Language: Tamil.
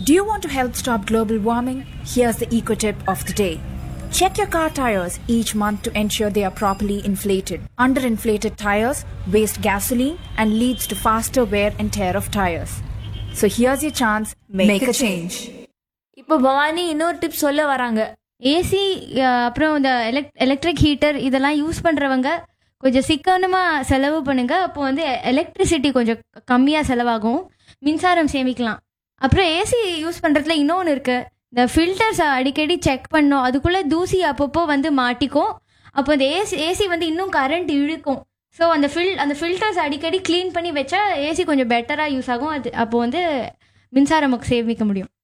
Do you want to help stop global warming? Here's the eco tip of the day. Check your car tires each month to ensure they are properly inflated. Underinflated tires waste gasoline and leads to faster wear and tear of tires. So here's your chance, make, a change. இப்போ பவானி இன்னொரு டிப் சொல்ல வராங்க ஏசி அப்புறம் இந்த எலக்ட் எலக்ட்ரிக் ஹீட்டர் இதெல்லாம் யூஸ் பண்ணுறவங்க கொஞ்சம் சிக்கனமாக செலவு பண்ணுங்க அப்போ வந்து எலக்ட்ரிசிட்டி கொஞ்சம் கம்மியாக செலவாகும் மின்சாரம் சேமிக்கலாம் அப்புறம் ஏசி யூஸ் பண்ணுறதுல இன்னொன்று இருக்குது இந்த ஃபில்டர்ஸ் அடிக்கடி செக் பண்ணோம் அதுக்குள்ளே தூசி அப்பப்போ வந்து மாட்டிக்கும் அப்போ இந்த ஏசி ஏசி வந்து இன்னும் கரண்ட் இழுக்கும் ஸோ அந்த ஃபில் அந்த ஃபில்டர்ஸ் அடிக்கடி க்ளீன் பண்ணி வச்சா ஏசி கொஞ்சம் பெட்டராக யூஸ் ஆகும் அது அப்போ வந்து மின்சாரம் சேமிக்க முடியும்